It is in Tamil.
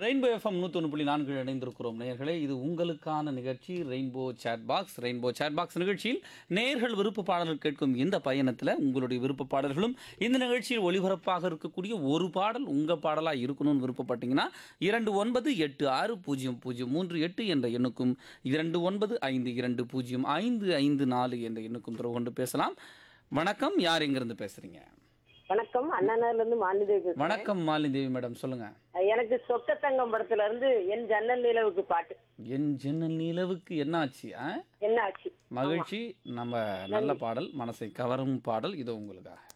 ரெயின்போ எஃப்எம் நூற்றொன்று புள்ளி நான்கு இணைந்திருக்கிறோம் நேயர்களே இது உங்களுக்கான நிகழ்ச்சி Rainbow chat box Rainbow chat box நிகழ்ச்சியில் நேயர்கள் விருப்ப பாடல்கள் கேட்கும் இந்த பயணத்தில் உங்களுடைய விருப்ப பாடல்களும் இந்த நிகழ்ச்சியில் ஒளிபரப்பாக இருக்கக்கூடிய ஒரு பாடல் உங்கள் பாடலாக இருக்கணும்னு விருப்பப்பட்டீங்கன்னா இரண்டு ஒன்பது எட்டு ஆறு பூஜ்ஜியம் பூஜ்ஜியம் மூன்று எட்டு என்ற எண்ணுக்கும் இரண்டு ஒன்பது ஐந்து இரண்டு பூஜ்ஜியம் ஐந்து ஐந்து நாலு என்ற எண்ணுக்கும் தொடர்பு கொண்டு பேசலாம் வணக்கம் யார் எங்கிருந்து பேசுறீங்க வணக்கம் அண்ணாநகர்ல இருந்து மாநிதேவி பேசுறேன். வணக்கம் மாலினி தேவி மேடம் சொல்லுங்க எனக்கு சொக்கத்தங்கம் படத்துல இருந்து என் ஜன்னல் நிலவுக்கு பாட்டு என் ஜன்னல் நிலவுக்கு என்ன ஆச்சு ஆ? என்ன ஆச்சு மகிழ்ச்சி நம்ம நல்ல பாடல் மனசை கவரும் பாடல் இது உங்களுக்காக